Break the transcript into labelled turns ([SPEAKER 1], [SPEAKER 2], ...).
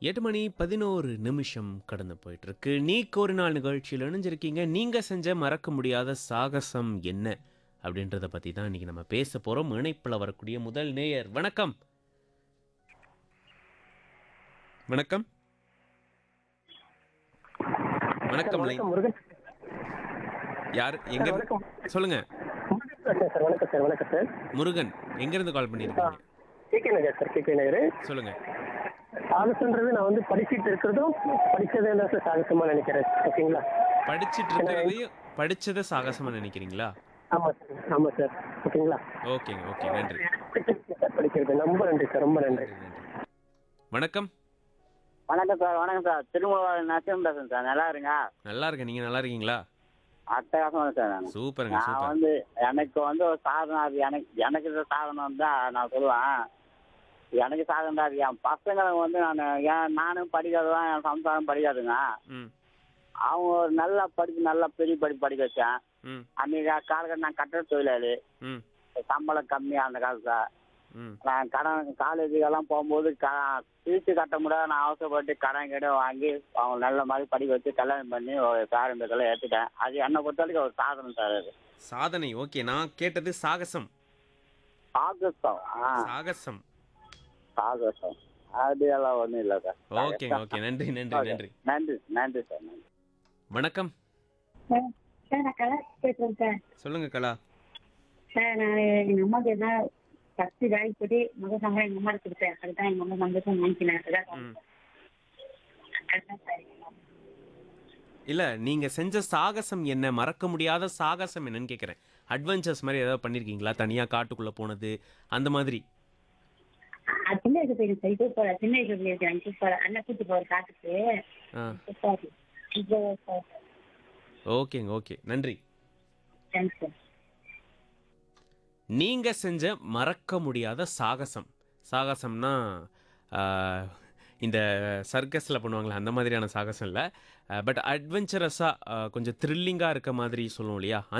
[SPEAKER 1] எட்டு மணி பதினோரு நிமிஷம் கடந்து போயிட்டு இருக்கு நீ ஒரு நாள் நிகழ்ச்சியில் இணைஞ்சிருக்கீங்க நீங்க செஞ்ச மறக்க முடியாத சாகசம் என்ன அப்படின்றத பத்தி தான் இன்னைக்கு நம்ம பேச போறோம் இணைப்புல வரக்கூடிய முதல் நேயர் வணக்கம் வணக்கம் வணக்கம் லைன்
[SPEAKER 2] வணக்கம் முருகன்
[SPEAKER 1] யார் எங்க இருந்து-
[SPEAKER 2] வணக்கம்
[SPEAKER 1] சொல்லுங்க
[SPEAKER 2] வணக்கம் சார் வணக்கம் சார் வணக்கம் சார்
[SPEAKER 1] முருகன் எங்க இருந்து கால் பண்ணிருக்கீங்க
[SPEAKER 2] KK Nagar sir KK Nagar
[SPEAKER 1] சொல்லுங்க
[SPEAKER 2] சாகசன்றது நான் வந்து படிச்சுட்டு இருக்கிறதும் படிச்சதே தான் சார் சாகசமா நினைக்கிறேன் ஓகேங்களா
[SPEAKER 1] படிச்சிட்டு இருக்கிறதையும் படிச்சதை சாகசமா நினைக்கிறீங்களா
[SPEAKER 2] ஆமா சார் ஆமா சார் ஓகேங்களா
[SPEAKER 1] ஓகேங்க ஓகே நன்றி
[SPEAKER 2] சார் படிக்கிறது ரொம்ப நன்றி சார் ரொம்ப நன்றி
[SPEAKER 1] நன்றி நன்றி வணக்கம்
[SPEAKER 3] வணக்கம் சார் வணக்கம் சார் திருமூல நரசிம்ம பேசுறேன் சார் நல்லா இருங்க
[SPEAKER 1] நல்லா இருக்கேன் நீங்க நல்லா இருக்கீங்களா
[SPEAKER 3] அட்டகாசமா சார் நான்
[SPEAKER 1] சூப்பருங்க
[SPEAKER 3] நான்
[SPEAKER 1] சூப்பர்
[SPEAKER 3] வந்து எனக்கு வந்து ஒரு சாதனை அது எனக்கு எனக்கு இந்த சாதனம் தான் நான் சொல்லுவேன் எனக்கு சாதனை தான் அது என் பசங்களை வந்து நான் ஏன் நானும் படிக்காததான் என் சம்சாரம் படிக்காதுங்க
[SPEAKER 1] ம்
[SPEAKER 3] அவங்க ஒரு நல்லா படிப்பு நல்லா பெரிய படிப்பு படிக்க வச்சேன்
[SPEAKER 1] ம்
[SPEAKER 3] அன்னைக்கு காலகட்டம் நான் கட்டட தொழிலாளி
[SPEAKER 1] ம்
[SPEAKER 3] சம்பளம் கம்மி அந்த காலத்துல
[SPEAKER 1] ம்
[SPEAKER 3] நான் கடன் காலேஜுக்கெல்லாம் போகும்போது க திருச்சி கட்ட முடியாத நான் அவசரப்பட்டு கடன் கிட்ட வாங்கி அவங்க நல்ல மாதிரி படிக்க வச்சு கல்யாணம் பண்ணி ஒரு பேரம்பேத்தெல்லாம் ஏற்றுட்டேன் அது என்னை பொறுத்த வரைக்கும் ஒரு சாதனை சார் அது
[SPEAKER 1] சாதனை ஓகே நான் கேட்டது சாகசம்
[SPEAKER 3] சாகசம் ஆ
[SPEAKER 1] சாகசம்
[SPEAKER 3] சாகசம் அது எல்லாம் ஒன்றும் இல்லை சார்
[SPEAKER 1] ஓகேங்க ஓகே நன்றி நன்றி நன்றி
[SPEAKER 3] நன்றி நன்றி சார் நன்றி
[SPEAKER 1] வணக்கம்
[SPEAKER 4] சார் சார் நான் கலா பேசுறேன் சார்
[SPEAKER 1] சொல்லுங்க கலா
[SPEAKER 4] சார் நான் எங்க அம்மாக்கு என்ன ஃபர்ஸ்ட் வேலைக்கு போட்டு முதல் சம்பளம் எங்க அம்மா கொடுத்தேன் அதுதான் எங்க அம்மா சந்தோஷம் வாங்கிக்கினேன் அதுதான்
[SPEAKER 1] ம்
[SPEAKER 4] அதுதான் சார்
[SPEAKER 1] இல்ல நீங்க செஞ்ச சாகசம் என்ன மறக்க முடியாத சாகசம் என்னன்னு கேக்குறேன் அட்வென்ச்சர்ஸ் மாதிரி ஏதாவது பண்ணிருக்கீங்களா தனியா காட்டுக்குள்ள போனது அந்த மாதிரி
[SPEAKER 4] அது சின்ன வயசு போயிருக்கு சார் இப்போ போல சின்ன வயசு போயிருக்கேன் இப்போ போல அண்ணன் கூட்டு போற காட்டுக்கு
[SPEAKER 1] ஆ
[SPEAKER 4] இப்போ இப்போ சார்
[SPEAKER 1] ஓகேங்க ஓகே நன்றி
[SPEAKER 4] தேங்க்ஸ் சார்
[SPEAKER 1] நீங்க செஞ்ச மறக்க முடியாத சாகசம் சாகசம்னா ஆஹ், இந்த சர்க்கஸில் பண்ணுவாங்களே அந்த மாதிரியான சாகசம் இல்லை பட் அட்வென்ச்சரஸாக கொஞ்சம் த்ரில்லிங்காக இருக்க மாதிரி சொல்லுவோம் இல்லையா